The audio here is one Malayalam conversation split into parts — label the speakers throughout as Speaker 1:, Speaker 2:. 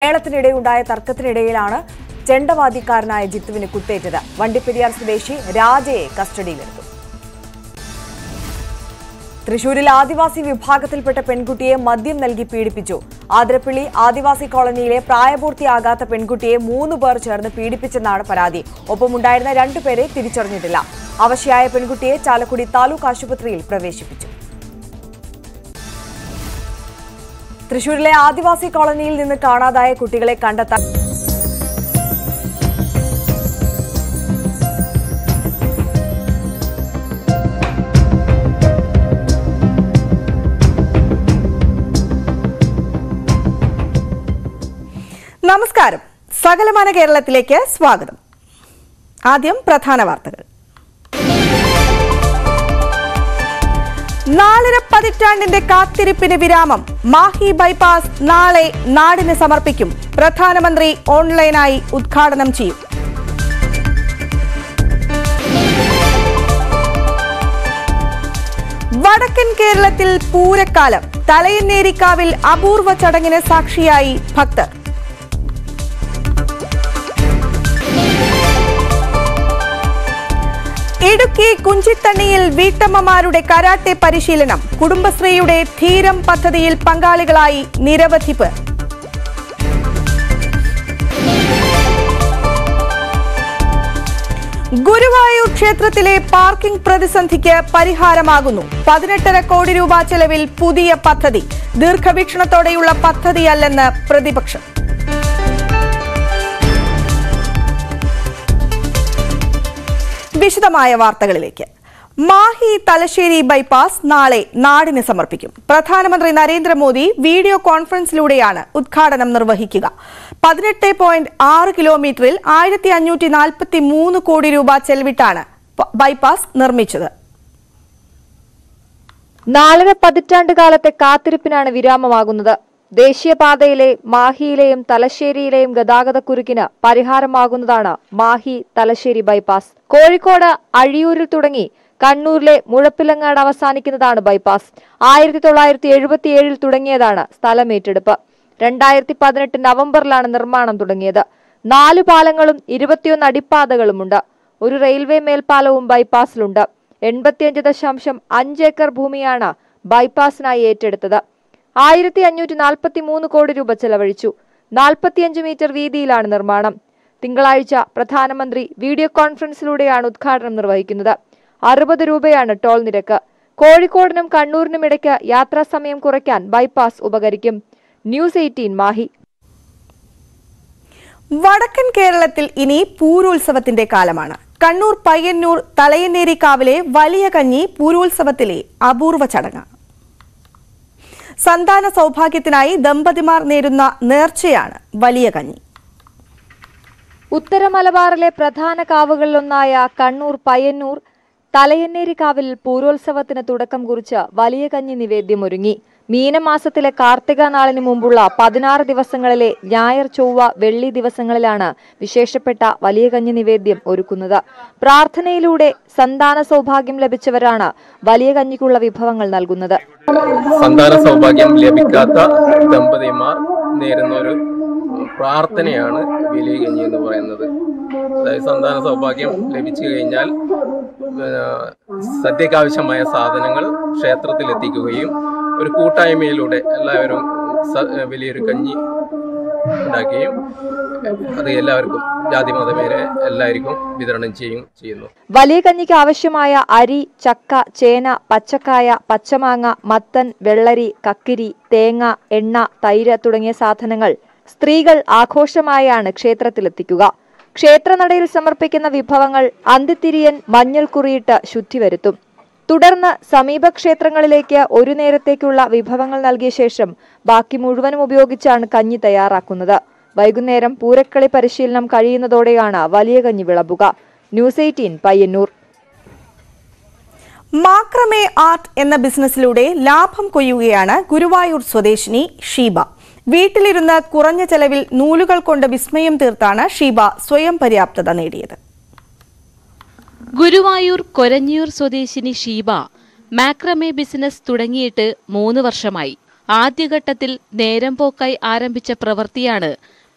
Speaker 1: മേളത്തിനിടെയുണ്ടായ തർക്കത്തിനിടയിലാണ് ചെണ്ടവാദിക്കാരനായ ജിത്തുവിന് കുത്തേറ്റത് വണ്ടിപ്പെരിയാർ സ്വദേശി രാജയെ കസ്റ്റഡിയിലെടുത്തു തൃശൂരിൽ ആദിവാസി വിഭാഗത്തിൽപ്പെട്ട പെൺകുട്ടിയെ മദ്യം നൽകി പീഡിപ്പിച്ചു ആതിരപ്പള്ളി ആദിവാസി കോളനിയിലെ പ്രായപൂർത്തിയാകാത്ത പെൺകുട്ടിയെ മൂന്ന് പേർ ചേർന്ന് പീഡിപ്പിച്ചെന്നാണ് പരാതി ഒപ്പമുണ്ടായിരുന്ന രണ്ടുപേരെ തിരിച്ചറിഞ്ഞിട്ടില്ല അവശയായ പെൺകുട്ടിയെ ചാലക്കുടി താലൂക്ക് ആശുപത്രിയിൽ പ്രവേശിപ്പിച്ചു തൃശൂരിലെ ആദിവാസി കോളനിയിൽ നിന്ന് കാണാതായ കുട്ടികളെ കണ്ടെത്താൻ
Speaker 2: നമസ്കാരം സകലമാന കേരളത്തിലേക്ക് സ്വാഗതം ആദ്യം പ്രധാന വാർത്തകൾ നാലര പതിറ്റാണ്ടിന്റെ കാത്തിരിപ്പിന് വിരാമം മാഹി ബൈപ്പാസ് നാളെ നാടിന് സമർപ്പിക്കും പ്രധാനമന്ത്രി ഓൺലൈനായി ഉദ്ഘാടനം ചെയ്യും വടക്കൻ കേരളത്തിൽ പൂരക്കാലം തലയന്നേരിക്കാവിൽ അപൂർവ ചടങ്ങിന് സാക്ഷിയായി ഭക്തർ ഇടുക്കി കുഞ്ചിത്തണ്ണിയിൽ വീട്ടമ്മമാരുടെ കരാട്ടെ പരിശീലനം കുടുംബശ്രീയുടെ ധീരം പദ്ധതിയിൽ പങ്കാളികളായി നിരവധി പേർ ഗുരുവായൂർ ക്ഷേത്രത്തിലെ പാർക്കിംഗ് പ്രതിസന്ധിക്ക് പരിഹാരമാകുന്നു പതിനെട്ടര കോടി രൂപ ചെലവിൽ പുതിയ പദ്ധതി ദീർഘവീക്ഷണത്തോടെയുള്ള പദ്ധതിയല്ലെന്ന് പ്രതിപക്ഷം വിശദമായ വാർത്തകളിലേക്ക് മാഹി തലശ്ശേരി ബൈപ്പാസ് നാളെ നാടിന് സമർപ്പിക്കും പ്രധാനമന്ത്രി നരേന്ദ്രമോദി വീഡിയോ കോൺഫറൻസിലൂടെയാണ് ഉദ്ഘാടനം നിർവഹിക്കുക പതിനെട്ട് പോയിന്റ് ആറ് കിലോമീറ്ററിൽ ആയിരത്തി അഞ്ഞൂറ്റി നാൽപ്പത്തി മൂന്ന് കോടി രൂപ ചെലവിട്ടാണ് പ- ബൈപ്പാസ് നിർമ്മിച്ചത്
Speaker 3: നാലര പതിറ്റാണ്ട് കാലത്തെ കാത്തിരിപ്പിനാണ് വിരാമമാകുന്നത് ദേശീയപാതയിലെ മാഹിയിലെയും തലശ്ശേരിയിലെയും ഗതാഗതക്കുരുക്കിന് പരിഹാരമാകുന്നതാണ് മാഹി തലശ്ശേരി ബൈപ്പാസ് കോഴിക്കോട് അഴിയൂരിൽ തുടങ്ങി കണ്ണൂരിലെ മുഴപ്പിലങ്ങാട് അവസാനിക്കുന്നതാണ് ബൈപ്പാസ് ആയിരത്തി തൊള്ളായിരത്തി എഴുപത്തിയേഴിൽ തുടങ്ങിയതാണ് സ്ഥലമേറ്റെടുപ്പ് രണ്ടായിരത്തി പതിനെട്ട് നവംബറിലാണ് നിർമ്മാണം തുടങ്ങിയത് നാലു പാലങ്ങളും ഇരുപത്തിയൊന്ന് അടിപ്പാതകളുമുണ്ട് ഒരു റെയിൽവേ മേൽപ്പാലവും ബൈപ്പാസിലുണ്ട് എൺപത്തിയഞ്ച് ദശാംശം അഞ്ച് ഏക്കർ ഭൂമിയാണ് ബൈപ്പാസിനായി ഏറ്റെടുത്തത് ആയിരത്തി അഞ്ഞൂറ്റി നാൽപ്പത്തി മൂന്ന് കോടി രൂപ ചെലവഴിച്ചു നാൽപ്പത്തിയഞ്ച് മീറ്റർ വീതിയിലാണ് നിർമ്മാണം തിങ്കളാഴ്ച പ്രധാനമന്ത്രി വീഡിയോ കോൺഫറൻസിലൂടെയാണ് ഉദ്ഘാടനം നിർവഹിക്കുന്നത് അറുപത് രൂപയാണ് ടോൾ നിരക്ക് കോഴിക്കോടിനും കണ്ണൂരിനും ഇടയ്ക്ക് യാത്രാസമയം കുറയ്ക്കാൻ ബൈപ്പാസ് ഉപകരിക്കും ന്യൂസ് എയ്റ്റീൻ മാഹി
Speaker 2: വടക്കൻ കേരളത്തിൽ ഇനി പൂരോത്സവത്തിന്റെ കാലമാണ് കണ്ണൂർ പയ്യന്നൂർ തലയന്നേരിക്കാവിലെ വലിയ കഞ്ഞി പൂരോത്സവത്തിലെ അപൂർവ ചടങ്ങാണ് സന്താന സൗഭാഗ്യത്തിനായി ദമ്പതിമാർ നേരുന്ന നേർച്ചയാണ് വലിയ കഞ്ഞി
Speaker 3: ഉത്തര മലബാറിലെ പ്രധാന കാവുകളിലൊന്നായ കണ്ണൂർ പയ്യന്നൂർ തലയന്നേരി കാവിൽ പൂരോത്സവത്തിന് തുടക്കം കുറിച്ച് വലിയ കഞ്ഞി നിവേദ്യം ഒരുങ്ങി മീനമാസത്തിലെ കാർത്തിക നാളിന് മുമ്പുള്ള പതിനാറ് ദിവസങ്ങളിലെ ഞായർ ചൊവ്വ വെള്ളി ദിവസങ്ങളിലാണ് വിശേഷപ്പെട്ട വലിയ കഞ്ഞി നിവേദ്യം ഒരുക്കുന്നത് പ്രാർത്ഥനയിലൂടെ സന്താന സൗഭാഗ്യം ലഭിച്ചവരാണ് വലിയ കഞ്ഞിക്കുള്ള വിഭവങ്ങൾ നൽകുന്നത്
Speaker 4: സന്താന സൗഭാഗ്യം ലഭിക്കാത്ത ദമ്പതിമാർ നേരുന്ന ഒരു പ്രാർത്ഥനയാണ് വലിയ കഞ്ഞി എന്ന് പറയുന്നത് അതായത് സന്താന സൗഭാഗ്യം ലഭിച്ചു കഴിഞ്ഞാൽ ആ, സദ്യക്കാവശ്യമായ സാധനങ്ങൾ ക്ഷേത്രത്തിൽ എത്തിക്കുകയും ഒരു കൂട്ടായ്മയിലൂടെ എല്ലാവരും സ- വലിയൊരു കഞ്ഞി ഉണ്ടാക്കുകയും അത് എല്ലാവർക്കും ജാതി മതമേരെ എല്ലാവർക്കും വിതരണം ചെയ്യും ചെയ്യുന്നു
Speaker 3: വലിയ കഞ്ഞിക്ക് ആവശ്യമായ അരി ചക്ക ചേന പച്ചക്കായ പച്ചമാങ്ങ മത്തൻ വെള്ളരി കക്കിരി തേങ്ങ എണ്ണ തൈര് തുടങ്ങിയ സാധനങ്ങൾ സ്ത്രീകൾ ആഘോഷമായാണ് ക്ഷേത്രത്തിലെത്തിക്കുക ക്ഷേത്രനടയിൽ സമർപ്പിക്കുന്ന വിഭവങ്ങൾ അന്തിത്തിരിയൻ മഞ്ഞൾ കുറിയിട്ട് ശുദ്ധി വരുത്തും തുടർന്ന് സമീപ ക്ഷേത്രങ്ങളിലേക്ക് ഒരു നേരത്തേക്കുള്ള വിഭവങ്ങൾ നൽകിയ ശേഷം ബാക്കി മുഴുവനും ഉപയോഗിച്ചാണ് കഞ്ഞി തയ്യാറാക്കുന്നത് വൈകുന്നേരം പൂരക്കളി പരിശീലനം കഴിയുന്നതോടെയാണ് വലിയ കഞ്ഞി വിളമ്പുക news eighteen Payyanur
Speaker 2: macrame art എന്ന ബിസിനസ്സിലൂടെ ലാഭം കൊയ്യുകയാണ് ഗുരുവായൂർ സ്വദേശിനി ഷീബ വീട്ടിലിരുന്ന് കുറഞ്ഞ ചെലവിൽ നൂലുകൾ കൊണ്ട് വിസ്മയം തീർത്താണ് ഷീബ സ്വയം പര്യാപ്തത നേടിയത്
Speaker 5: ഗുരുവായൂർ കൊരഞ്ഞിയൂർ സ്വദേശിനി ഷീബ മാക്രമേ ബിസിനസ് തുടങ്ങിയിട്ട് മൂന്ന് വർഷമായി ആദ്യഘട്ടത്തിൽ നേരം പോക്കായി ആരംഭിച്ച പ്രവൃത്തിയാണ്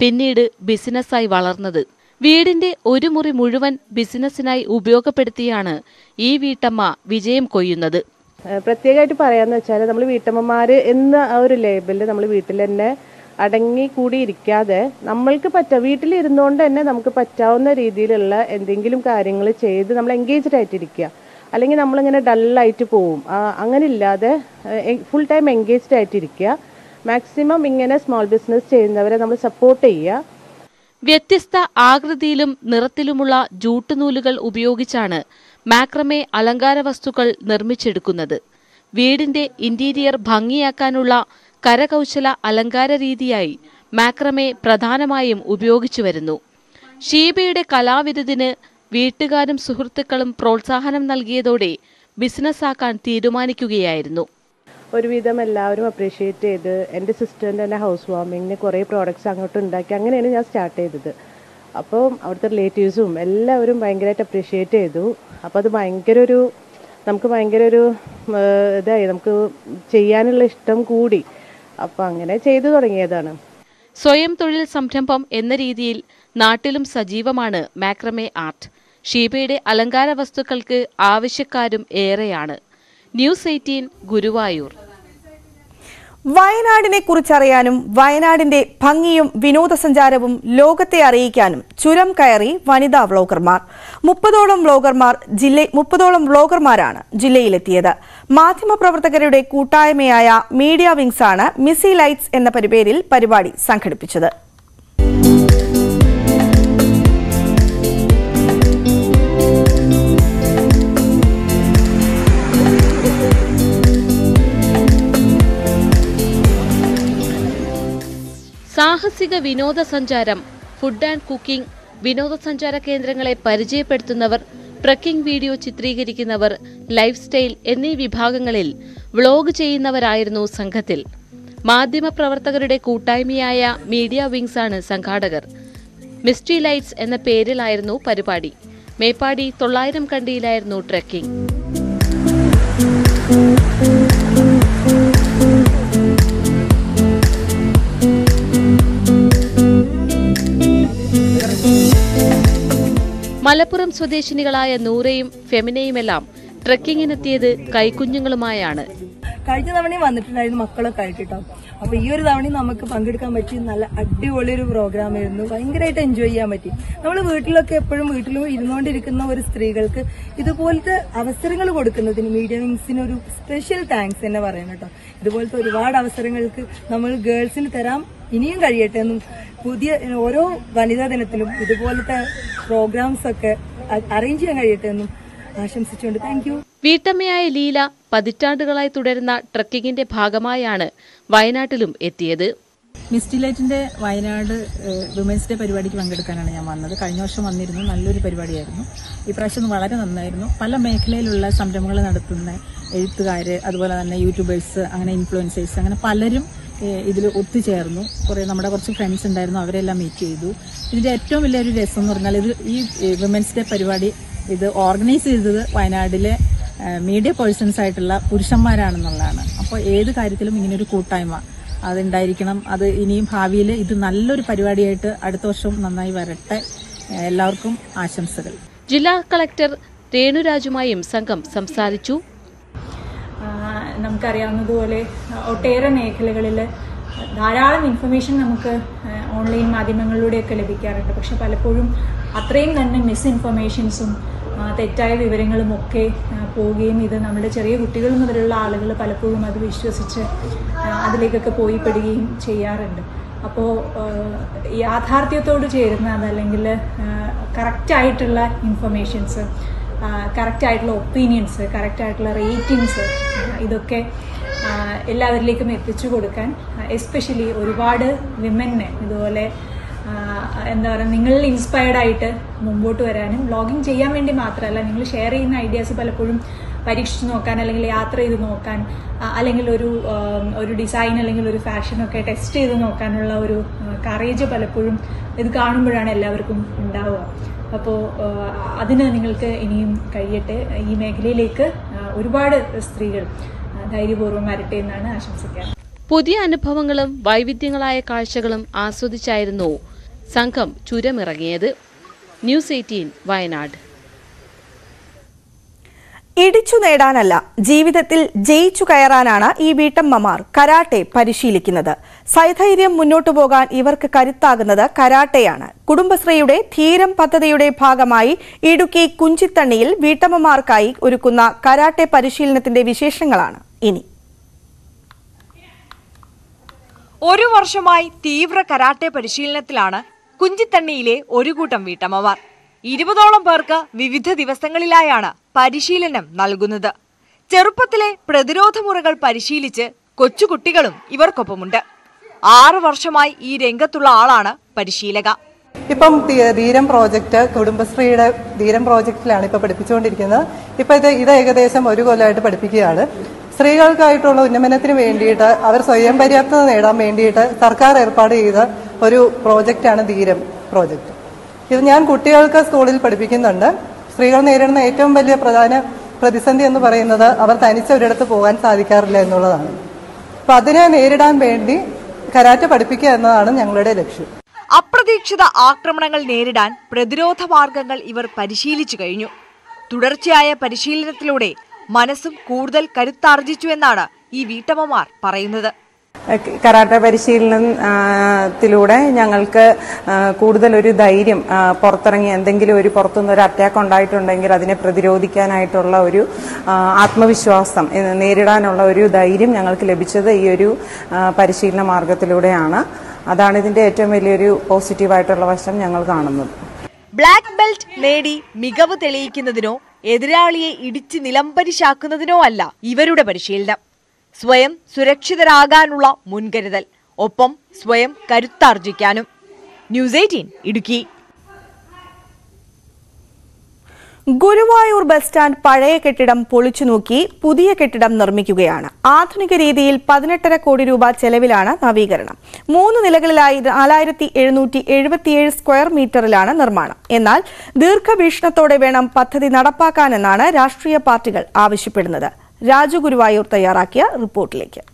Speaker 5: പിന്നീട് ബിസിനസ്സായി വളർന്നത് വീടിന്റെ ഒരു മുറി മുഴുവൻ ബിസിനസ്സിനായി ഉപയോഗപ്പെടുത്തിയാണ് ഈ വീട്ടമ്മ വിജയം കൊയ്യുന്നത്
Speaker 6: ഏഹ് പ്രത്യേകമായിട്ട് പറയാന്ന് വെച്ചാൽ നമ്മൾ വീട്ടമ്മമാര് എന്ന ആ ഒരു ലേബലിൽ നമ്മൾ വീട്ടിൽ തന്നെ അടങ്ങി കൂടി ഇരിക്കാതെ നമ്മൾക്ക് പറ്റ വീട്ടിലിരുന്നുകൊണ്ട് തന്നെ നമുക്ക് പറ്റാവുന്ന രീതിയിലുള്ള എന്തെങ്കിലും കാര്യങ്ങൾ ചെയ്ത് നമ്മൾ എൻഗേജ്ഡ് ആയിട്ടിരിക്കുക അല്ലെങ്കിൽ നമ്മളിങ്ങനെ ഡള്ളായിട്ട് പോവും ആ, അങ്ങനെ ഇല്ലാതെ ഫുൾ ടൈം എൻഗേജ്ഡ് ആയിട്ടിരിക്കുക മാക്സിമം ഇങ്ങനെ സ്മോൾ ബിസിനസ് ചെയ്യുന്നവരെ നമ്മൾ സപ്പോർട്ട് ചെയ്യുക
Speaker 5: വ്യത്യസ്ത ആകൃതിയിലും നിറത്തിലുമുള്ള ജൂട്ടുനൂലുകൾ ഉപയോഗിച്ചാണ് മാക്രമേ അലങ്കാര വസ്തുക്കൾ നിർമ്മിച്ചെടുക്കുന്നത് വീടിന്റെ ഇന്റീരിയർ ഭംഗിയാക്കാനുള്ള കരകൗശല അലങ്കാര രീതിയായി മാക്രമേ പ്രധാനമായും ഉപയോഗിച്ചു വരുന്നു ഷീബയുടെ കലാവിരുതിന് വീട്ടുകാരും സുഹൃത്തുക്കളും പ്രോത്സാഹനം നൽകിയതോടെ ബിസിനസ്സാക്കാൻ തീരുമാനിക്കുകയായിരുന്നു
Speaker 6: ഒരുവിധം എല്ലാവരും അപ്രീഷിയേറ്റ് ചെയ്ത് എൻ്റെ സിസ്റ്ററിൻ്റെ തന്നെ ഹൗസ് വാമിങ്ങിന് കുറേ പ്രോഡക്റ്റ്സ് അങ്ങോട്ട് ഉണ്ടാക്കി അങ്ങനെയാണ് ഞാൻ സ്റ്റാർട്ട് ചെയ്തത് അപ്പോൾ അവിടുത്തെ റിലേറ്റീവ്സും എല്ലാവരും ഭയങ്കരമായിട്ട് അപ്രീഷിയേറ്റ് ചെയ്തു അപ്പോൾ അത് ഭയങ്കര ഒരു നമുക്ക് ഭയങ്കര ഒരു ഏഹ്, ഇതായി നമുക്ക് ചെയ്യാനുള്ള ഇഷ്ടം കൂടി അപ്പോൾ അങ്ങനെ ചെയ്തു തുടങ്ങിയതാണ്
Speaker 5: സ്വയം തൊഴിൽ സംരംഭം എന്ന രീതിയിൽ നാട്ടിലും സജീവമാണ് മാക്രമേ ആർട്ട് ഷീബയുടെ അലങ്കാര വസ്തുക്കൾക്ക് ആവശ്യക്കാരും ഏറെയാണ് ന്യൂസ് എയ്റ്റീൻ ഗുരുവായൂർ
Speaker 2: വയനാടിനെ കുറിച്ചറിയാനും വയനാടിന്റെ ഭംഗിയും വിനോദസഞ്ചാരവും ലോകത്തെ അറിയിക്കാനും ചുരം കയറി വനിതാ വ്ളോഗർമാർ മുപ്പതോളം വ്ളോഗർമാർ ജില്ല മുപ്പതോളം വ്ളോഗർമാരാണ് ജില്ലയിലെത്തിയത് മാധ്യമപ്രവർത്തകരുടെ കൂട്ടായ്മയായ മീഡിയ വിങ്സ് ആണ് മിസി ലൈറ്റ്സ് എന്ന പരിപേരിൽ പരിപാടി സംഘടിപ്പിച്ചത്
Speaker 5: സാഹസിക വിനോദസഞ്ചാരം ഫുഡ് ആൻഡ് കുക്കിംഗ് വിനോദസഞ്ചാര കേന്ദ്രങ്ങളെ പരിചയപ്പെടുത്തുന്നവർ ട്രക്കിംഗ് വീഡിയോ ചിത്രീകരിക്കുന്നവർ ലൈഫ് സ്റ്റൈൽ എന്നീ വിഭാഗങ്ങളിൽ വ്ളോഗ് ചെയ്യുന്നവരായിരുന്നു സംഘത്തിൽ മാധ്യമപ്രവർത്തകരുടെ കൂട്ടായ്മയായ മീഡിയ വിങ്സ് ആണ് സംഘാടകർ മിസ്ട്രി ലൈറ്റ്സ് എന്ന പേരിലായിരുന്നു പരിപാടി മേപ്പാടി തൊള്ളായിരം കണ്ടിയിലായിരുന്നു ട്രക്കിംഗ് മലപ്പുറം സ്വദേശിനികളായ നൂറയും ഫെമിനയുമെല്ലാം ട്രക്കിങ്ങിനെത്തിയത് കൈക്കുഞ്ഞുങ്ങളുമായാണ്
Speaker 7: കഴിഞ്ഞ തവണയും വന്നിട്ടുണ്ടായിരുന്നു മക്കളൊക്കെ ആയിട്ട് കേട്ടോ അപ്പൊ ഈ ഒരു തവണയും നമുക്ക് പങ്കെടുക്കാൻ പറ്റി നല്ല അടിപൊളി ഒരു പ്രോഗ്രാം ആയിരുന്നു ഭയങ്കരമായിട്ട് എൻജോയ് ചെയ്യാൻ പറ്റി നമ്മൾ വീട്ടിലൊക്കെ എപ്പോഴും വീട്ടിലും ഇരുന്നുകൊണ്ടിരിക്കുന്ന ഒരു സ്ത്രീകൾക്ക് ഇതുപോലത്തെ അവസരങ്ങൾ കൊടുക്കുന്നതിന് മീഡിയ വിങ്സിന് ഒരു സ്പെഷ്യൽ താങ്ക്സ് തന്നെ പറയണം കേട്ടോ ഇതുപോലത്തെ ഒരുപാട് അവസരങ്ങൾക്ക് നമ്മൾ ഗേൾസിന് തരാൻ ഇനിയും കഴിയട്ടെ എന്നും പുതിയ ഓരോ വനിതാ ദിനത്തിലും ഇതുപോലത്തെ പ്രോഗ്രാംസ് ഒക്കെ അറേഞ്ച് ചെയ്യാൻ കഴിയട്ടെ എന്നും ആശംസിച്ചുകൊണ്ട് താങ്ക് യു
Speaker 5: വീട്ടമ്മയായ ലീല പതിറ്റാണ്ടുകളായി തുടരുന്ന ട്രക്കിങ്ങിന്റെ ഭാഗമായാണ് വയനാട്ടിലും എത്തിയത്
Speaker 8: മിസ്റ്റി ലൈറ്റിന്റെ വയനാട് വിമൻസ് ഡേ പരിപാടിക്ക് പങ്കെടുക്കാനാണ് ഞാൻ വന്നത് കഴിഞ്ഞ വർഷം വന്നിരുന്നു നല്ലൊരു പരിപാടിയായിരുന്നു ഈ പ്രാവശ്യം വളരെ നന്നായിരുന്നു പല മേഖലയിലുള്ള സംരംഭങ്ങൾ നടത്തുന്ന എഴുത്തുകാർ അതുപോലെ തന്നെ യൂട്യൂബേഴ്സ് അങ്ങനെ ഇൻഫ്ലുവൻസേഴ്സ് അങ്ങനെ പലരും ഇതിൽ ഒത്തുചേർന്നു കുറേ നമ്മുടെ കുറച്ച് ഫ്രണ്ട്സ് ഉണ്ടായിരുന്നു അവരെല്ലാം മീറ്റ് ചെയ്തു ഇതിന്റെ ഏറ്റവും വലിയൊരു രസം എന്ന് പറഞ്ഞാൽ ഇത് ഈ വിമൻസ് ഡേ പരിപാടി ഇത് ഓർഗനൈസ് ചെയ്തത് വയനാടിലെ മീഡിയ പേഴ്സൺസ് ആയിട്ടുള്ള പുരുഷന്മാരാണെന്നുള്ളതാണ് അപ്പോൾ ഏത് കാര്യത്തിലും ഇങ്ങനൊരു കൂട്ടായ്മ അതുണ്ടായിരിക്കണം അത് ഇനിയും ഭാവിയിൽ ഇത് നല്ലൊരു പരിപാടിയായിട്ട് അടുത്ത വർഷവും നന്നായി വരട്ടെ എല്ലാവർക്കും ആശംസകൾ
Speaker 5: ജില്ലാ കളക്ടർ രേണുരാജുമായും സംഘം സംസാരിച്ചു
Speaker 9: നമുക്കറിയാവുന്നതുപോലെ ഒട്ടേറെ മേഖലകളിൽ ധാരാളം ഇൻഫർമേഷൻ നമുക്ക് ഓൺലൈൻ മാധ്യമങ്ങളിലൂടെയൊക്കെ ലഭിക്കാറുണ്ട് പക്ഷെ പലപ്പോഴും അത്രയും തന്നെ മിസ് ഇൻഫർമേഷൻസും തെറ്റായ വിവരങ്ങളും ഒക്കെ പോവുകയും ഇത് നമ്മുടെ ചെറിയ കുട്ടികൾ മുതലുള്ള ആളുകൾ പലപ്പോഴും അത് വിശ്വസിച്ച് അതിലേക്കൊക്കെ പോയി പെടുകയും ചെയ്യാറുണ്ട് അപ്പോൾ യാഥാർത്ഥ്യത്തോട് ചേരുന്ന അതല്ലെങ്കിൽ കറക്റ്റായിട്ടുള്ള ഇൻഫർമേഷൻസ് കറക്റ്റ് ആയിട്ടുള്ള ഒപ്പീനിയൻസ് കറക്റ്റ് ആയിട്ടുള്ള റേറ്റിംഗ്സ് ഇതൊക്കെ എല്ലാവരിലേക്കും എത്തിച്ചു കൊടുക്കാൻ എസ്പെഷ്യലി ഒരുപാട് വിമനെ ഇതുപോലെ എന്താ പറയുക നിങ്ങളിൽ ഇൻസ്പയർഡ് ആയിട്ട് മുമ്പോട്ട് വരാനും വ്ളോഗിങ് ചെയ്യാൻ വേണ്ടി മാത്രമല്ല നിങ്ങൾ ഷെയർ ചെയ്യുന്ന ഐഡിയാസ് പലപ്പോഴും പരീക്ഷിച്ച് നോക്കാൻ അല്ലെങ്കിൽ യാത്ര ചെയ്ത് നോക്കാൻ അല്ലെങ്കിൽ ഒരു ഒരു ഡിസൈൻ അല്ലെങ്കിൽ ഒരു ഫാഷനൊക്കെ ടെസ്റ്റ് ചെയ്ത് നോക്കാനുള്ള ഒരു കറേജ് പലപ്പോഴും ഇത് കാണുമ്പോഴാണ് എല്ലാവർക്കും ഉണ്ടാവുക അപ്പോൾ അതിന് നിങ്ങൾക്ക് ഇനിയും കഴിയട്ടെ ഈ മേഖലയിലേക്ക് ഒരുപാട് സ്ത്രീകൾ ധൈര്യപൂർവ്വം വരട്ടെ എന്നാണ് ആശംസിക്കാൻ
Speaker 5: പുതിയ അനുഭവങ്ങളും വൈവിധ്യങ്ങളായ കാഴ്ചകളും ആസ്വദിച്ചായിരുന്നു സംഘം ചുരമിറങ്ങിയത് ന്യൂസ് എയ്റ്റീൻ വയനാട്
Speaker 2: ഇടിച്ചു നേടാനല്ല ജീവിതത്തിൽ ജയിച്ചു കയറാനാണ് ഈ വീട്ടമ്മമാർ കരാട്ടെ പരിശീലിക്കുന്നത് സൈധൈര്യം മുന്നോട്ടു പോകാൻ ഇവർക്ക് കരുത്താകുന്നത് കരാട്ടെയാണ് കുടുംബശ്രീയുടെ ധീരം പദ്ധതിയുടെ ഭാഗമായി ഇടുക്കി കുഞ്ചിത്തണ്ണിയിൽ വീട്ടമ്മമാർക്കായി ഒരുക്കുന്ന കരാട്ടെ പരിശീലനത്തിന്റെ വിശേഷങ്ങളാണ് ഇനി
Speaker 1: ഒരു വർഷമായി തീവ്ര കരാട്ടെ പരിശീലനത്തിലാണ് കുഞ്ചിത്തണ്ണിയിലെ ഒരു കൂട്ടം വീട്ടമ്മമാർ ഇരുപതോളം പേർക്ക് വിവിധ ദിവസങ്ങളിലായാണ് പരിശീലനം നൽകുന്നത് ചെറുപ്പത്തിലെ പ്രതിരോധ മുറകൾ പരിശീലിച്ച് കൊച്ചുകുട്ടികളും ഇവർക്കൊപ്പമുണ്ട് ആറ് വർഷമായി ഈ രംഗത്തുള്ള ആളാണ് പരിശീലക
Speaker 10: ഇപ്പം ധീ- ധീരം പ്രോജക്റ്റ് കുടുംബശ്രീയുടെ ധീരം പ്രോജക്റ്റിലാണ് ഇപ്പോൾ പഠിപ്പിച്ചുകൊണ്ടിരിക്കുന്നത് ഇപ്പം ഇത് ഇത് ഏകദേശം ഒരു കൊല്ലമായിട്ട് പഠിപ്പിക്കുകയാണ് സ്ത്രീകൾക്കായിട്ടുള്ള ഉന്നമനത്തിന് വേണ്ടിയിട്ട് അവർ സ്വയം പര്യാപ്തത നേടാൻ വേണ്ടിയിട്ട് സർക്കാർ ഏർപ്പാട് ചെയ്ത ഒരു പ്രോജക്റ്റാണ് ധീരം പ്രോജക്റ്റ് ഇത് ഞാൻ കുട്ടികൾക്ക് സ്കൂളിൽ പഠിപ്പിക്കുന്നുണ്ട് സ്ത്രീകൾ നേരിടുന്ന ഏറ്റവും വലിയ പ്രധാന പ്രതിസന്ധി എന്ന് പറയുന്നത് അവർ തനിച്ച് ഒരിടത്ത് പോകാൻ സാധിക്കാറില്ല എന്നുള്ളതാണ് അപ്പം അതിനെ നേരിടാൻ വേണ്ടി കരാറ്റ പഠിപ്പിക്കുക എന്നതാണ് ഞങ്ങളുടെ ലക്ഷ്യം
Speaker 1: അപ്രതീക്ഷിത ആക്രമണങ്ങൾ നേരിടാൻ പ്രതിരോധ മാർഗങ്ങൾ ഇവർ പരിശീലിച്ചു കഴിഞ്ഞു തുടർച്ചയായ പരിശീലനത്തിലൂടെ മനസ്സും കൂടുതൽ കരുത്താർജിച്ചു എന്നാണ് ഈ വീട്ടമ്മമാർ പറയുന്നത്
Speaker 11: കരാട്ട പരിശീലനത്തിലൂടെ ഞങ്ങൾക്ക് ആ, കൂടുതലൊരു ധൈര്യം ആ, പുറത്തിറങ്ങി എന്തെങ്കിലും ഒരു പുറത്തുനിന്ന് ഒരു അറ്റാക്ക് ഉണ്ടായിട്ടുണ്ടെങ്കിൽ അതിനെ പ്രതിരോധിക്കാനായിട്ടുള്ള ഒരു ആ, ആത്മവിശ്വാസം ഏ, നേരിടാനുള്ള ഒരു ധൈര്യം ഞങ്ങൾക്ക് ലഭിച്ചത് ഈ ഒരു ആ, പരിശീലന മാർഗത്തിലൂടെയാണ് അതാണ് ഇതിന്റെ ഏറ്റവും വലിയൊരു പോസിറ്റീവായിട്ടുള്ള വശം ഞങ്ങൾ കാണുന്നത്
Speaker 1: ബ്ലാക്ക് ബെൽറ്റ് നേടി മികവ് തെളിയിക്കുന്നതിനോ എതിരാളിയെ ഇടിച്ച് നിലംപരിശാക്കുന്നതിനോ അല്ല ഇവരുടെ പരിശീലനം സ്വയം സുരക്ഷിതരാകാനുള്ള മുൻകരുതൽ ഒപ്പം സ്വയം കരുത്താർജിക്കാനും news eighteen Idukki
Speaker 2: Guruvayur bus stand പഴയ കെട്ടിടം പൊളിച്ചു നോക്കി പുതിയ കെട്ടിടം നിർമ്മിക്കുകയാണ് ആധുനിക രീതിയിൽ പതിനെട്ടര കോടി രൂപ ചെലവിലാണ് നവീകരണം മൂന്ന് നിലകളിലായി നാലായിരത്തി എഴുന്നൂറ്റി എഴുപത്തിയേഴ് സ്ക്വയർ മീറ്ററിലാണ് നിർമ്മാണം എന്നാൽ ദീർഘവീക്ഷണത്തോടെ വേണം പദ്ധതി നടപ്പാക്കാനെന്നാണ് രാഷ്ട്രീയ പാർട്ടികൾ ആവശ്യപ്പെടുന്നത് രാജു ഗുരുവായൂർ തയ്യാറാക്കിയ റിപ്പോർട്ടിലേക്ക്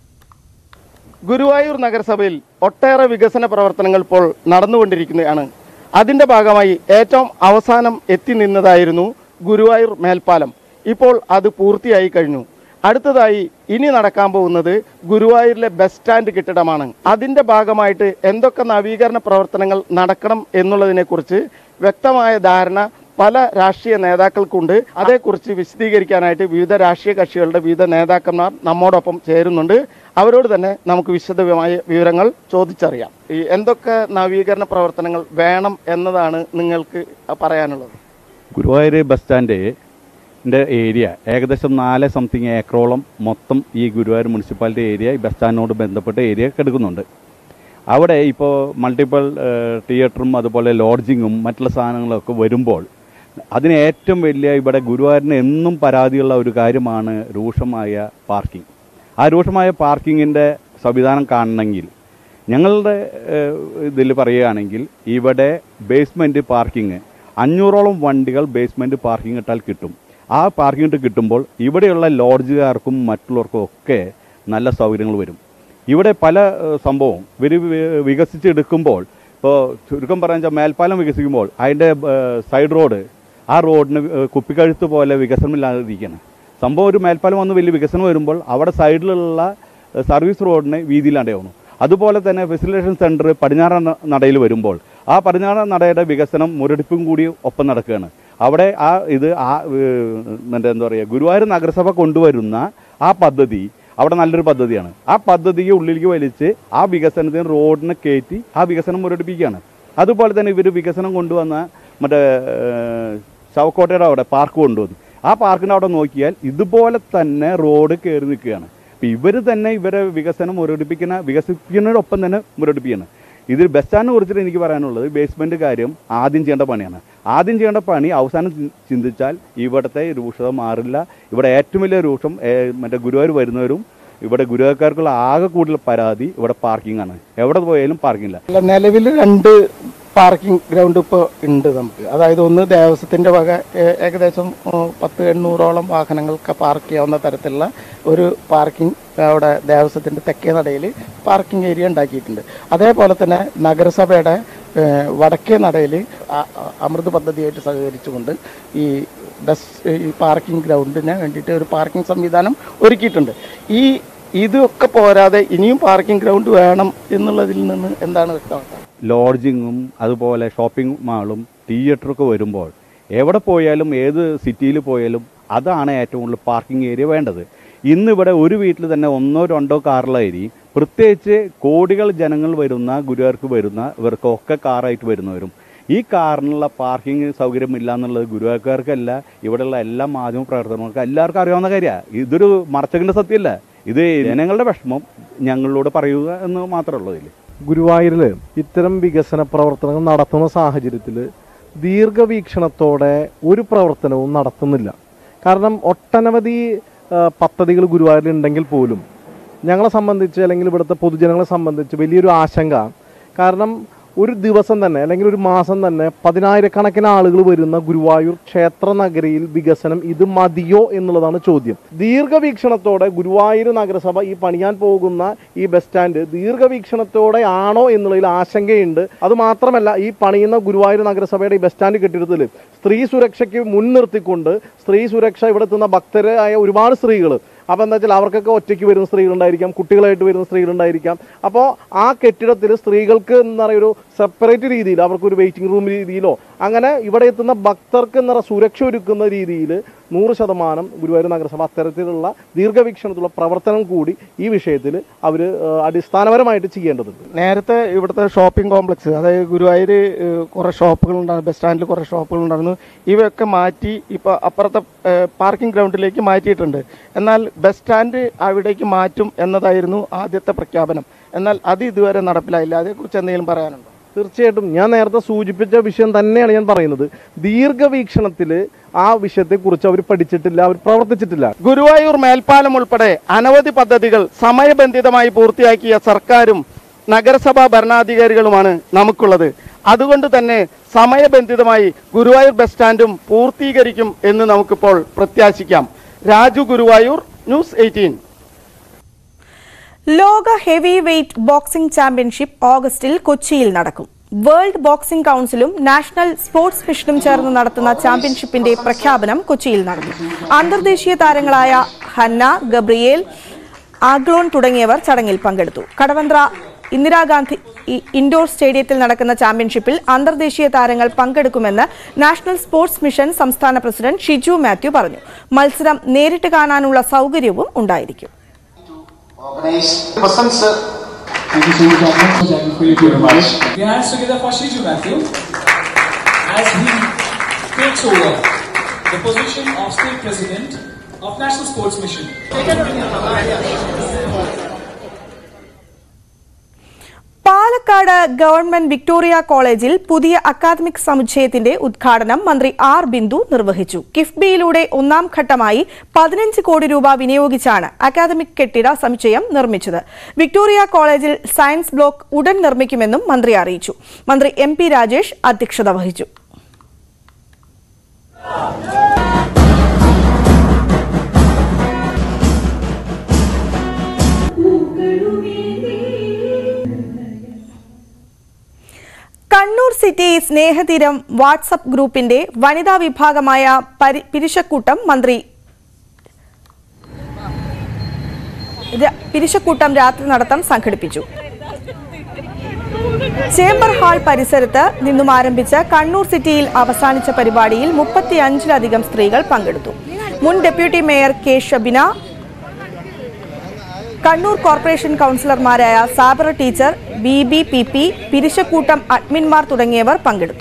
Speaker 12: ഗുരുവായൂർ നഗരസഭയിൽ ഒട്ടേറെ വികസന പ്രവർത്തനങ്ങൾ ഇപ്പോൾ നടന്നുകൊണ്ടിരിക്കുകയാണ് അതിന്റെ ഭാഗമായി ഏറ്റവും അവസാനം എത്തി നിന്നതായിരുന്നു ഗുരുവായൂർ മേൽപ്പാലം ഇപ്പോൾ അത് പൂർത്തിയായി കഴിഞ്ഞു അടുത്തതായി ഇനി നടക്കാൻ പോകുന്നത് ഗുരുവായൂരിലെ ബസ് സ്റ്റാൻഡ് കെട്ടിടമാണ് അതിന്റെ ഭാഗമായിട്ട് എന്തൊക്കെ നവീകരണ പ്രവർത്തനങ്ങൾ നടക്കണം എന്നുള്ളതിനെക്കുറിച്ച് വ്യക്തമായ ധാരണ പല രാഷ്ട്രീയ നേതാക്കൾക്കുണ്ട് അതേക്കുറിച്ച് വിശദീകരിക്കാനായിട്ട് വിവിധ രാഷ്ട്രീയ കക്ഷികളുടെ വിവിധ നേതാക്കന്മാർ നമ്മോടൊപ്പം ചേരുന്നുണ്ട് അവരോട് തന്നെ നമുക്ക് വിശദമായ വിവരങ്ങൾ ചോദിച്ചറിയാം ഈ എന്തൊക്കെ നവീകരണ പ്രവർത്തനങ്ങൾ വേണം എന്നതാണ് നിങ്ങൾക്ക് പറയാനുള്ളത്
Speaker 13: ഗുരുവായൂർ ബസ് സ്റ്റാൻഡിൻ്റെ ഏരിയ ഏകദേശം നാല് സംതിങ് ഏക്കറോളം മൊത്തം ഈ ഗുരുവായൂർ മുനിസിപ്പാലിറ്റി ഏരിയ ഈ ബസ് സ്റ്റാൻഡിനോട് ബന്ധപ്പെട്ട ഏരിയ കിടക്കുന്നുണ്ട് അവിടെ ഇപ്പോൾ മൾട്ടിപ്പിൾ തിയേറ്ററും അതുപോലെ ലോഡ്ജിങ്ങും മറ്റുള്ള സാധനങ്ങളൊക്കെ വരുമ്പോൾ അതിന് ഏറ്റവും വലിയ ഇവിടെ ഗുരുവായൂരിന് എന്നും പരാതിയുള്ള ഒരു കാര്യമാണ് രൂക്ഷമായ പാർക്കിംഗ് ആ രൂക്ഷമായ പാർക്കിങ്ങിൻ്റെ സംവിധാനം കാണണമെങ്കിൽ ഞങ്ങളുടെ ഇതിൽ പറയുകയാണെങ്കിൽ ഇവിടെ ബേസ്മെൻറ്റ് പാർക്കിംഗ് അഞ്ഞൂറോളം വണ്ടികൾ ബേസ്മെൻറ്റ് പാർക്കിംഗ് ഇട്ടാൽ കിട്ടും ആ പാർക്കിംഗ് ഇട്ട് കിട്ടുമ്പോൾ ഇവിടെയുള്ള ലോഡ്ജുകാർക്കും മറ്റുള്ളവർക്കും ഒക്കെ നല്ല സൗകര്യങ്ങൾ വരും ഇവിടെ പല ഏഹ്, സംഭവവും ഇവർ വികസിച്ചെടുക്കുമ്പോൾ ഇപ്പോൾ ചുരുക്കം പറയാൻ വെച്ചാൽ മേൽപ്പാലം വികസിക്കുമ്പോൾ അതിൻ്റെ ഏഹ്, സൈഡ് റോഡ് ആ റോഡിന് ഏഹ്, കുപ്പിക്കഴുത്ത് പോലെ വികസനമില്ലാതിരിക്കുകയാണ് സംഭവം ഒരു മേൽപ്പാലം വന്ന് വലിയ വികസനം വരുമ്പോൾ അവിടെ സൈഡിലുള്ള ഏഹ്, സർവീസ് റോഡിന് വീതിയിലാണ്ടാവുന്നു അതുപോലെ തന്നെ ഫെസിലിറ്റേഷൻ സെൻറ്റർ പടിഞ്ഞാറൻ ന- നടയിൽ വരുമ്പോൾ ആ പടിഞ്ഞാറൻ നടയുടെ വികസനം മുരടിപ്പും കൂടി ഒപ്പം നടക്കുകയാണ് അവിടെ ആ ഇത് ആ ഏഹ്, മറ്റേ എന്താ പറയുക ഗുരുവായൂർ നഗരസഭ കൊണ്ടുവരുന്ന ആ പദ്ധതി അവിടെ നല്ലൊരു പദ്ധതിയാണ് ആ പദ്ധതിയെ ഉള്ളിലേക്ക് വലിച്ച് ആ വികസനത്തിന് റോഡിനെ കയറ്റി ആ വികസനം മുരടിപ്പിക്കുകയാണ് അതുപോലെ തന്നെ ഇവർ വികസനം കൊണ്ടുവന്ന മറ്റേ ഏഹ്, ശവക്കോട്ടയുടെ അവിടെ പാർക്ക് കൊണ്ടുവന്നു ആ പാർക്കിൻ്റെ അവിടെ നോക്കിയാൽ ഇതുപോലെ തന്നെ റോഡ് കയറി നിൽക്കുകയാണ് അപ്പം ഇവർ തന്നെ ഇവരെ വികസനം മുരടിപ്പിക്കുന്ന വികസിപ്പിക്കുന്നതിനൊപ്പം തന്നെ മുരടിപ്പിക്കുകയാണ് ഇതിൽ ബസ് സ്റ്റാൻഡിനെ കുറിച്ചിട്ട് എനിക്ക് പറയാനുള്ളത് ബേസ്മെന്റ് കാര്യം ആദ്യം ചെയ്യേണ്ട പണിയാണ് ആദ്യം ചെയ്യേണ്ട പണി അവസാനം ചി- ചിന്തിച്ചാൽ ഇവിടുത്തെ രൂക്ഷത മാറില്ല ഇവിടെ ഏറ്റവും വലിയ രൂക്ഷം ഏ, മറ്റേ ഗുരുവായൂർ വരുന്നവരും ഇവിടെ ഗുരുവായൂർക്കാർക്കുള്ള ആകെ കൂടുതൽ പരാതി ഇവിടെ പാർക്കിംഗ് ആണ് എവിടെ പോയാലും പാർക്കിംഗ് ഇല്ല
Speaker 12: അല്ല നിലവിൽ രണ്ട് പാർക്കിംഗ് ഗ്രൗണ്ട് ഇപ്പോൾ ഉണ്ട് നമുക്ക് അതായത് ഒന്ന് ദേവസ്വത്തിൻ്റെ വക ഏ- ഏകദേശം ഉം, പത്ത് എണ്ണൂറോളം വാഹനങ്ങൾക്ക് പാർക്ക് ചെയ്യാവുന്ന തരത്തിലുള്ള ഒരു പാർക്കിംഗ് അവിടെ ദേവസ്വത്തിൻ്റെ തെക്കേ നടയിൽ പാർക്കിംഗ് ഏരിയ ഉണ്ടാക്കിയിട്ടുണ്ട് അതേപോലെ തന്നെ നഗരസഭയുടെ ഏഹ്, വടക്കേ നടയിൽ അമൃത് പദ്ധതിയായിട്ട് സഹകരിച്ചുകൊണ്ട് ഈ ബസ് ഈ പാർക്കിംഗ് ഗ്രൗണ്ടിന് വേണ്ടിയിട്ട് ഒരു പാർക്കിംഗ് സംവിധാനം ഒരുക്കിയിട്ടുണ്ട് ഈ ഇതൊക്കെ പോരാതെ ഇനിയും പാർക്കിംഗ് ഗ്രൗണ്ട് വേണം എന്നുള്ളതിൽ നിന്ന് എന്താണ് വ്യക്തമാക്കുക
Speaker 13: ലോഡ്ജിങ്ങും അതുപോലെ ഷോപ്പിംഗ് മാളും തിയേറ്ററൊക്കെ വരുമ്പോൾ എവിടെ പോയാലും ഏത് സിറ്റിയിൽ പോയാലും അതാണ് ഏറ്റവും കൂടുതൽ പാർക്കിംഗ് ഏരിയ വേണ്ടത് ഇന്നിവിടെ ഒരു വീട്ടിൽ തന്നെ ഒന്നോ രണ്ടോ കാറിലായിരിക്കും പ്രത്യേകിച്ച് കോടികൾ ജനങ്ങൾ വരുന്ന ഗുരുവാർക്ക് വരുന്ന ഇവർക്കൊക്കെ കാറായിട്ട് വരുന്നവരും ഈ കാറിനുള്ള പാർക്കിംഗ് സൗകര്യം ഇല്ല എന്നുള്ളത് ഗുരുവാർക്കാർക്കല്ല ഇവിടെയുള്ള എല്ലാ മാധ്യമ പ്രവർത്തകർക്കും എല്ലാവർക്കും അറിയാവുന്ന കാര്യമാണ് ഇതൊരു മറച്ചകിൻ്റെ സത്യമല്ല ഇത് ജനങ്ങളുടെ വിഷമം ഞങ്ങളോട് പറയുക എന്ന് മാത്രമേ ഉള്ളൂ ഇതിൽ
Speaker 14: ഗുരുവായൂരിൽ ഇത്തരം വികസന പ്രവർത്തനങ്ങൾ നടത്തുന്ന സാഹചര്യത്തിൽ ദീർഘവീക്ഷണത്തോടെ ഒരു പ്രവർത്തനവും നടത്തുന്നില്ല കാരണം ഒട്ടനവധി ആ, പദ്ധതികൾ ഗുരുവായൂരിൽ ഉണ്ടെങ്കിൽ പോലും ഞങ്ങളെ സംബന്ധിച്ച് അല്ലെങ്കിൽ ഇവിടുത്തെ പൊതുജനങ്ങളെ സംബന്ധിച്ച് വലിയൊരു ആശങ്ക കാരണം ഒരു ദിവസം തന്നെ അല്ലെങ്കിൽ ഒരു മാസം തന്നെ പതിനായിരക്കണക്കിന് ആളുകൾ വരുന്ന ഗുരുവായൂർ ക്ഷേത്ര നഗരിയിൽ വികസനം ഇത് മതിയോ എന്നുള്ളതാണ് ചോദ്യം ദീർഘവീക്ഷണത്തോടെ ഗുരുവായൂർ നഗരസഭ ഈ പണിയാൻ പോകുന്ന ഈ ബസ് സ്റ്റാൻഡ് ദീർഘവീക്ഷണത്തോടെ ആണോ എന്നുള്ളതിൽ ആശങ്കയുണ്ട് അത് മാത്രമല്ല ഈ പണിയുന്ന ഗുരുവായൂർ നഗരസഭയുടെ ഈ ബസ് സ്റ്റാൻഡ് കെട്ടിടത്തിൽ സ്ത്രീ സുരക്ഷയ്ക്ക് മുൻനിർത്തിക്കൊണ്ട് സ്ത്രീ സുരക്ഷ ഇവിടെ എത്തുന്ന ഭക്തരായ ഒരുപാട് സ്ത്രീകൾ അപ്പോൾ എന്താ വെച്ചാൽ അവർക്കൊക്കെ ഒറ്റയ്ക്ക് വരുന്ന സ്ത്രീകളുണ്ടായിരിക്കാം കുട്ടികളായിട്ട് വരുന്ന സ്ത്രീകളുണ്ടായിരിക്കാം അപ്പോൾ ആ കെട്ടിടത്തിൽ സ്ത്രീകൾക്ക് എന്താ പറയുക ഒരു സെപ്പറേറ്റ് രീതിയിൽ അവർക്ക് ഒരു വെയിറ്റിംഗ് റൂം രീതിയിലോ അങ്ങനെ ഇവിടെ എത്തുന്ന ഭക്തർക്ക് എന്താ പറയുക സുരക്ഷ ഒരുക്കുന്ന രീതിയിൽ നൂറ് ശതമാനം ഗുരുവായൂർ നഗരസഭ അത്തരത്തിലുള്ള ദീർഘവീക്ഷണത്തിലുള്ള പ്രവർത്തനം കൂടി ഈ വിഷയത്തിൽ അവർ അടിസ്ഥാനപരമായിട്ട് ചെയ്യേണ്ടതുണ്ട്
Speaker 12: നേരത്തെ ഇവിടുത്തെ ഷോപ്പിംഗ് കോംപ്ലക്സ് അതായത് ഗുരുവായൂർ കുറേ ഷോപ്പുകൾ ഉണ്ടായിരുന്നു ബസ് സ്റ്റാൻഡിൽ കുറേ ഷോപ്പുകൾ ഉണ്ടായിരുന്നു ഇവയൊക്കെ മാറ്റി ഇപ്പോൾ അപ്പുറത്തെ പാർക്കിംഗ് ഗ്രൗണ്ടിലേക്ക് മാറ്റിയിട്ടുണ്ട് എന്നാൽ ബസ് സ്റ്റാൻഡ് അവിടേക്ക് മാറ്റും എന്നതായിരുന്നു ആദ്യത്തെ പ്രഖ്യാപനം എന്നാൽ അത് ഇതുവരെ നടപ്പിലായില്ല അതേക്കുറിച്ച് എന്തെങ്കിലും പറയാനുണ്ടോ
Speaker 14: തീർച്ചയായിട്ടും ഞാൻ നേരത്തെ സൂചിപ്പിച്ച വിഷയം തന്നെയാണ് ഞാൻ പറയുന്നത് ദീർഘവീക്ഷണത്തിൽ ആ വിഷയത്തെക്കുറിച്ച് അവർ പഠിച്ചിട്ടില്ല അവർ പ്രവർത്തിച്ചിട്ടില്ല
Speaker 12: ഗുരുവായൂർ മേൽപ്പാലം ഉൾപ്പെടെ അനവധി പദ്ധതികൾ സമയബന്ധിതമായി പൂർത്തിയാക്കിയ സർക്കാരും നഗരസഭാ ഭരണാധികാരികളുമാണ് നമുക്കുള്ളത് അതുകൊണ്ട് തന്നെ സമയബന്ധിതമായി ഗുരുവായൂർ ബസ് സ്റ്റാൻഡും പൂർത്തീകരിക്കും എന്ന് നമുക്കിപ്പോൾ പ്രത്യാശിക്കാം രാജു ഗുരുവായൂർ ന്യൂസ് എയ്റ്റീൻ
Speaker 2: ലോക ഹെവി വെയ്റ്റ് ബോക്സിംഗ് ചാമ്പ്യൻഷിപ്പ് ഓഗസ്റ്റിൽ കൊച്ചിയിൽ നടക്കും വേൾഡ് ബോക്സിംഗ് കൗൺസിലും നാഷണൽ സ്പോർട്സ് മിഷനും ചേർന്ന് നടത്തുന്ന ചാമ്പ്യൻഷിപ്പിന്റെ പ്രഖ്യാപനം കൊച്ചിയിൽ നടന്നു അന്തർദേശീയ താരങ്ങളായ ഹന്ന ഗബ്രിയേൽ ആഗ്ലോൺ തുടങ്ങിയവർ ചടങ്ങിൽ പങ്കെടുത്തു കടവന്ത്ര ഇന്ദിരാഗാന്ധി ഇ- ഇൻഡോർ സ്റ്റേഡിയത്തിൽ നടക്കുന്ന ചാമ്പ്യൻഷിപ്പിൽ അന്തർദേശീയ താരങ്ങൾ പങ്കെടുക്കുമെന്ന് നാഷണൽ സ്പോർട്സ് മിഷൻ സംസ്ഥാന പ്രസിഡന്റ് ഷിജു മാത്യു പറഞ്ഞു മത്സരം നേരിട്ട് കാണാനുള്ള സൗകര്യവും ഉണ്ടായിരിക്കും
Speaker 15: organized. Vasant sir. Thank you so much, Agnes. Thank you very much.
Speaker 16: Your hands together for Shiju Matthew as he takes over the position of State President of National Sports Mission.
Speaker 2: Palakkad government Victoria കോളേജിൽ പുതിയ അക്കാദമിക് സമുച്ചയത്തിന്റെ ഉദ്ഘാടനം മന്ത്രി ആർ ബിന്ദു നിർവഹിച്ചു കിഫ്ബിയിലൂടെ ഒന്നാം ഘട്ടമായി പതിനഞ്ച് കോടി രൂപ വിനിയോഗിച്ചാണ് അക്കാദമിക് കെട്ടിട സമുച്ചയം നിർമ്മിച്ചത് വിക്ടോറിയ കോളേജിൽ സയൻസ് ബ്ലോക്ക് ഉടൻ നിർമ്മിക്കുമെന്നും മന്ത്രി അറിയിച്ചു മന്ത്രി എം പി രാജേഷ് അധ്യക്ഷത വഹിച്ചു കണ്ണൂർ സിറ്റി സ്നേഹതീരം വാട്സപ്പ് ഗ്രൂപ്പിന്റെ വനിതാ വിഭാഗമായ പരി- പിരിശക്കൂട്ടം മന്ത്രി ര- പിരിശക്കൂട്ടം രാത്രി നടത്തം സംഘടിപ്പിച്ചു ചേംബർ ഹാൾ പരിസരത്ത് നിന്നും ആരംഭിച്ച കണ്ണൂർ സിറ്റിയിൽ അവസാനിച്ച പരിപാടിയിൽ മുപ്പത്തിയഞ്ചിലധികം സ്ത്രീകൾ പങ്കെടുത്തു മുൻ deputy mayor K Shabina Kannur corporation കൗൺസിലർമാരായ Sabara teacher B B P P പിരിശക്കൂട്ടം അഡ്മിൻമാർ തുടങ്ങിയവർ പങ്കെടുത്തു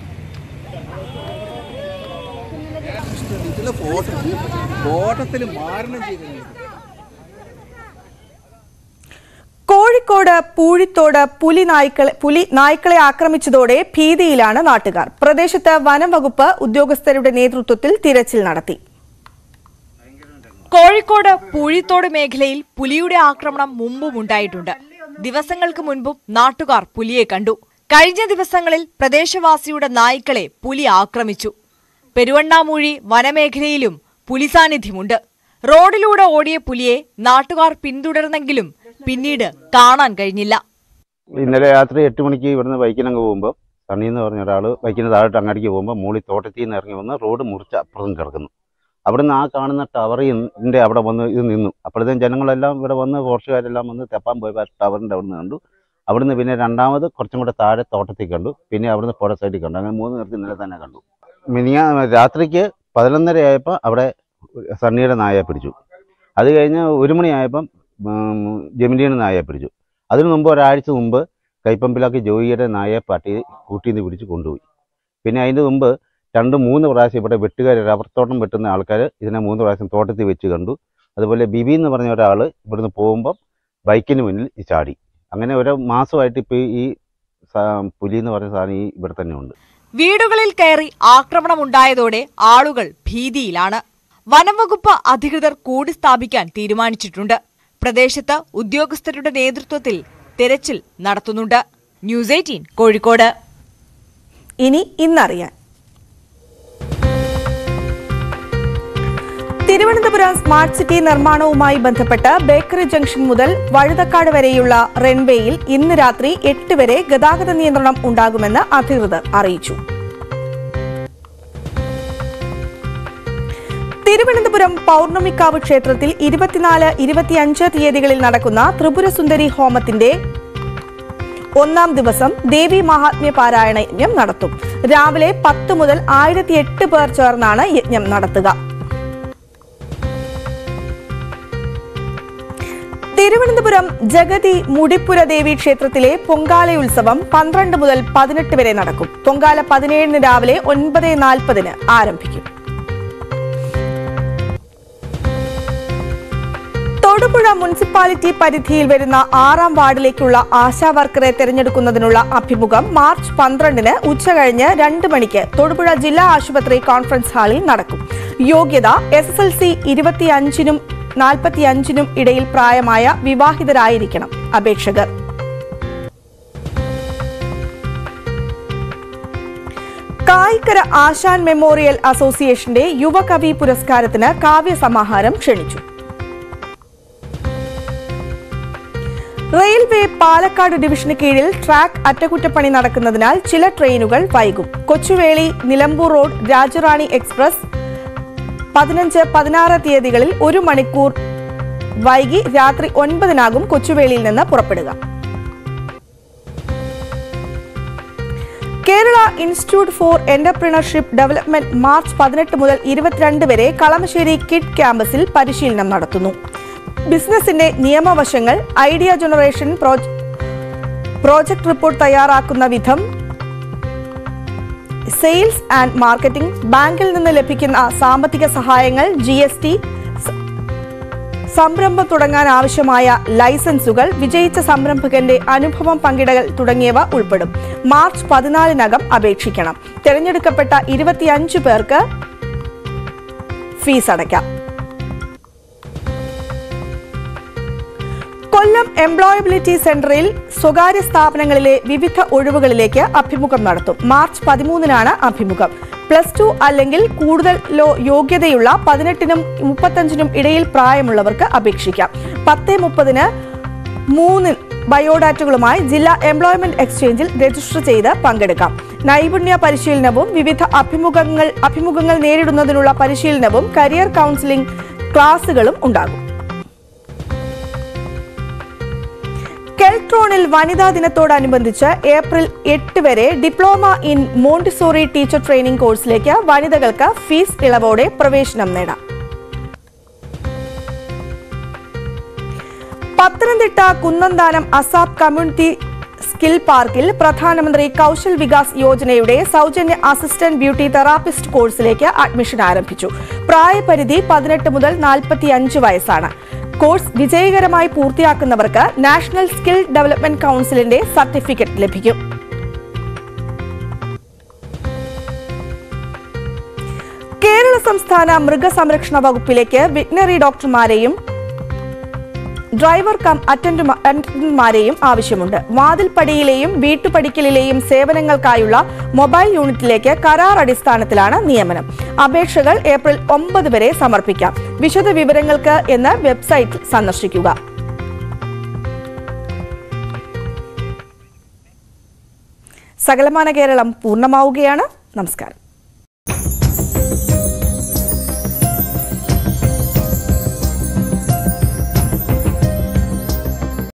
Speaker 2: കോഴിക്കോട് പൂഴിത്തോട് പുലി നായ്ക്കളെ പുലി നായ്ക്കളെ ആക്രമിച്ചതോടെ ഭീതിയിലാണ് നാട്ടുകാർ പ്രദേശത്ത് വനം വകുപ്പ് ഉദ്യോഗസ്ഥരുടെ നേതൃത്വത്തിൽ തിരച്ചിൽ നടത്തി
Speaker 17: കോഴിക്കോട് പൂഴിത്തോട് മേഖലയിൽ പുലിയുടെ ആക്രമണം മുമ്പും ഉണ്ടായിട്ടുണ്ട് ദിവസങ്ങൾക്ക് മുൻപും നാട്ടുകാർ പുലിയെ കണ്ടു കഴിഞ്ഞ ദിവസങ്ങളിൽ പ്രദേശവാസിയുടെ നായ്ക്കളെ പുലി ആക്രമിച്ചു പെരുവണ്ണാമൂഴി വനമേഖലയിലും പുലി സാന്നിധ്യമുണ്ട് റോഡിലൂടെ ഓടിയ പുലിയെ നാട്ടുകാർ പിന്തുടർന്നെങ്കിലും പിന്നീട് കാണാൻ കഴിഞ്ഞില്ല
Speaker 18: ഇന്നലെ രാത്രി എട്ട് മണിക്ക് ഇവിടുന്ന് ബൈക്കിനങ്ങ് പോകുമ്പോൾ സണ്ണി എന്ന് പറഞ്ഞ ഒരാൾ ബൈക്കിന് താഴോട്ട് അങ്ങാടിക്ക് പോകുമ്പോൾ മൂളി തോട്ടത്തിൽ നിന്ന് ഇറങ്ങി വന്ന് റോഡ് മുറിച്ച് അപ്പുറത്തും കിടക്കുന്നു അവിടുന്ന് ആ കാണുന്ന ടവറിൻ്റെ അവിടെ വന്ന് ഇത് നിന്നു അപ്പോഴത്തേക്കും ജനങ്ങളെല്ലാം ഇവിടെ വന്ന് ഫോറസ്റ്റുകാരെല്ലാം വന്ന് തെപ്പാൻ പോയപ്പോൾ ആ ടവറിൻ്റെ അവിടുന്ന് കണ്ടു അവിടുന്ന് പിന്നെ രണ്ടാമത് കുറച്ചും കൂടെ താഴെ തോട്ടത്തിൽ കണ്ടു പിന്നെ അവിടുന്ന് പുഴ സൈഡിൽ കണ്ടു അങ്ങനെ മൂന്ന് നേരത്തിൽ ഇന്നലെ തന്നെ കണ്ടു മിനിയാ രാത്രിക്ക് പതിനൊന്നര ആയപ്പോൾ അവിടെ സണ്ണിയുടെ നായയെ പിടിച്ചു അത് കഴിഞ്ഞ് ഒരു മണിയായപ്പം ഉം, ജെമിനിയുടെ നായയെ പിടിച്ചു അതിനു മുമ്പ് ഒരാഴ്ച മുമ്പ് കൈപ്പമ്പിലാക്കി ജോയിയുടെ നായയെ പാട്ടി കൂട്ടിയിൽ നിന്ന് പിടിച്ച് കൊണ്ടുപോയി പിന്നെ അതിൻ്റെ മുമ്പ് രണ്ട് മൂന്ന് പ്രാവശ്യം ഇവിടെ വെട്ടുകാർ റബ്ബർ തോട്ടം വെട്ടുന്ന ആൾക്കാർ ഇതിനെ മൂന്ന് പ്രാവശ്യം തോട്ടത്തിൽ വെച്ച് കണ്ടു അതുപോലെ ബിബി എന്ന് പറഞ്ഞ ഒരാൾ ഇവിടുന്ന് പോകുമ്പം ബൈക്കിന് മുന്നിൽ ഈ ചാടി അങ്ങനെ ഒരു മാസമായിട്ട് ഇപ്പോൾ ഈ സാ- പുലി എന്ന് പറഞ്ഞ സാധനം ഈ ഇവിടെ തന്നെ ഉണ്ട്
Speaker 17: വീടുകളിൽ കയറി ആക്രമണമുണ്ടായതോടെ ആളുകൾ ഭീതിയിലാണ് വനംവകുപ്പ് അധികൃതർ കൂടി സ്ഥാപിക്കാൻ തീരുമാനിച്ചിട്ടുണ്ട് പ്രദേശത്ത് ഉദ്യോഗസ്ഥരുടെ നേതൃത്വത്തിൽ തെരച്ചിൽ നടത്തുന്നുണ്ട് ന്യൂസ് എയ്റ്റീൻ കോഴിക്കോട്
Speaker 2: ഇനി ഇന്നറിയാൻ തിരുവനന്തപുരം സ്മാർട്ട് സിറ്റി നിർമ്മാണവുമായി ബന്ധപ്പെട്ട് ബേക്കറി ജംഗ്ഷൻ മുതൽ വഴുതക്കാട് വരെയുള്ള റൺവേയിൽ ഇന്ന് രാത്രി എട്ട് വരെ ഗതാഗത നിയന്ത്രണം ഉണ്ടാകുമെന്ന് അധികൃതർ അറിയിച്ചു തിരുവനന്തപുരം പൗർണമിക്കാവ് ക്ഷേത്രത്തിൽ ഇരുപത്തിനാല് ഇരുപത്തിയഞ്ച് തീയതികളിൽ നടക്കുന്ന ത്രിപുരസുന്ദരി ഹോമത്തിന്റെ ഒന്നാം ദിവസം ദേവി മഹാത്മ്യ പാരായണ യജ്ഞം നടത്തും രാവിലെ പത്ത് മുതൽ ആയിരത്തി എട്ട് പേർ ചേർന്നാണ് യജ്ഞം നടത്തുക തിരുവനന്തപുരം ജഗതി മുടിപ്പുര ദേവി ക്ഷേത്രത്തിലെ പൊങ്കാല ഉത്സവം പന്ത്രണ്ട് മുതൽ പതിനെട്ട് വരെ നടക്കും പൊങ്കാല പതിനേഴിന് രാവിലെ ഒൻപത് നാൽപ്പതിന് ആരംഭിക്കും തൊടുപുഴ മുനിസിപ്പാലിറ്റി പരിധിയിൽ വരുന്ന ആറാം വാർഡിലേക്കുള്ള ആശാ വർക്കറെ തെരഞ്ഞെടുക്കുന്നതിനുള്ള അഭിമുഖം മാർച്ച് പന്ത്രണ്ടിന് ഉച്ചകഴിഞ്ഞ് രണ്ട് മണിക്ക് തൊടുപുഴ ജില്ലാ ആശുപത്രി കോൺഫറൻസ് ഹാളിൽ നടക്കും യോഗ്യത എസ് എസ് എൽ സി ഇരുപത്തിയഞ്ചിനും നാൽപ്പത്തിയഞ്ചിനും ഇടയിൽ പ്രായമായ വിവാഹിതരായിരിക്കണം അപേക്ഷകർ കായിക്കര ആശാൻ മെമ്മോറിയൽ അസോസിയേഷന്റെ യുവകവി പുരസ്കാരത്തിന് കാവ്യസമാഹാരം ക്ഷണിച്ചു റെയിൽവേ പാലക്കാട് ഡിവിഷന് കീഴിൽ ട്രാക്ക് അറ്റകുറ്റപ്പണി നടക്കുന്നതിനാൽ ചില ട്രെയിനുകൾ വൈകും കൊച്ചുവേളി നിലമ്പൂർ റോഡ് രാജറാണി എക്സ്പ്രസ് പതിനഞ്ച് പതിനാറ് തീയതികളിൽ ഒരു മണിക്കൂർ വൈകി രാത്രി ഒൻപതിനാകും കൊച്ചുവേളിയിൽ നിന്ന് പുറപ്പെടുക Kerala institute for entrepreneurship development March പതിനെട്ട് മുതൽ ഇരുപത്തിരണ്ട് വരെ കളമശ്ശേരി കിഡ് ക്യാമ്പസിൽ പരിശീലനം നടത്തുന്നു ബിസിനസിന്റെ നിയമവശങ്ങൾ ഐഡിയ ജനറേഷൻ പ്രോജ- പ്രോജക്ട് റിപ്പോർട്ട് തയ്യാറാക്കുന്ന വിധം സെയിൽസ് ആൻഡ് മാർക്കറ്റിംഗ് ബാങ്കിൽ നിന്ന് ലഭിക്കുന്ന സാമ്പത്തിക സഹായങ്ങൾ ജി എസ് ടി സംരംഭം തുടങ്ങാൻ ആവശ്യമായ ലൈസൻസുകൾ വിജയിച്ച സംരംഭകന്റെ അനുഭവം പങ്കിടൽ തുടങ്ങിയവ ഉൾപ്പെടും മാർച്ച് പതിനാലിനകം അപേക്ഷിക്കണം തിരഞ്ഞെടുക്കപ്പെട്ട ഇരുപത്തിയഞ്ച് പേർക്ക് ഫീസ് അടയ്ക്കാം കൊല്ലം എംപ്ലോയബിലിറ്റി സെന്ററിൽ സ്വകാര്യ സ്ഥാപനങ്ങളിലെ വിവിധ ഒഴിവുകളിലേക്ക് അഭിമുഖം നടത്തും മാർച്ച് പതിമൂന്നിനാണ് അഭിമുഖം പ്ലസ് ടു അല്ലെങ്കിൽ കൂടുതൽ ലോ യോഗ്യതയുള്ള പതിനെട്ടിനും മുപ്പത്തഞ്ചിനും ഇടയിൽ പ്രായമുള്ളവർക്ക് അപേക്ഷിക്കാം പത്ത് മുപ്പതിന് മൂന്ന് ബയോഡാറ്റകളുമായി ജില്ലാ എംപ്ലോയ്മെന്റ് എക്സ്ചേഞ്ചിൽ രജിസ്റ്റർ ചെയ്ത് പങ്കെടുക്കാം നൈപുണ്യ പരിശീലനവും വിവിധ അഭിമുഖങ്ങൾ അഭിമുഖങ്ങൾ നേരിടുന്നതിനുള്ള പരിശീലനവും കരിയർ കൗൺസിലിംഗ് ക്ലാസുകളും ഉണ്ടാകും കെൽട്രോണിൽ വനിതാ ദിനത്തോടനുബന്ധിച്ച് ഏപ്രിൽ എട്ട് വരെ diploma in Montessori teacher training കോഴ്സിലേക്ക് വനിതകൾക്ക് ഫീസ് ഇളവോടെ പ്രവേശനം നേടാം Pathanamthitta Kunnamthanam ASAP community skill പാർക്കിൽ പ്രധാനമന്ത്രി കൗശൽ വികാസ് യോജനയുടെ സൗജന്യ അസിസ്റ്റന്റ് ബ്യൂട്ടി തെറാപ്പിസ്റ്റ് കോഴ്സിലേക്ക് അഡ്മിഷൻ ആരംഭിച്ചു പ്രായപരിധി പതിനെട്ട് മുതൽ നാൽപ്പത്തിയഞ്ച് വയസ്സാണ് കോഴ്സ് വിജയകരമായി പൂർത്തിയാക്കുന്നവർക്ക് നാഷണൽ സ്കിൽ ഡെവലപ്മെന്റ് കൗൺസിലിന്റെ സർട്ടിഫിക്കറ്റ് ലഭിക്കും കേരള സംസ്ഥാന മൃഗസംരക്ഷണ വകുപ്പിലേക്ക് വെറ്റിനറി ഡോക്ടർമാരെയും ഡ്രൈവർ കം അറ്റൻഡുമ- അറ്റൻഡന്റുമാരെയും ആവശ്യമുണ്ട് വാതിൽപ്പടിയിലെയും വീട്ടുപടിക്കലിലെയും സേവനങ്ങൾക്കായുള്ള മൊബൈൽ യൂണിറ്റിലേക്ക് കരാർ അടിസ്ഥാനത്തിലാണ് നിയമനം അപേക്ഷകൾ ഏപ്രിൽ ഒമ്പത് വരെ സമർപ്പിക്കാം വിശദ വിവരങ്ങൾക്ക് എന്ന് വെബ്സൈറ്റ് സന്ദർശിക്കുക സകലമാന കേരളം പൂർണ്ണമാവുകയാണ് നമസ്കാരം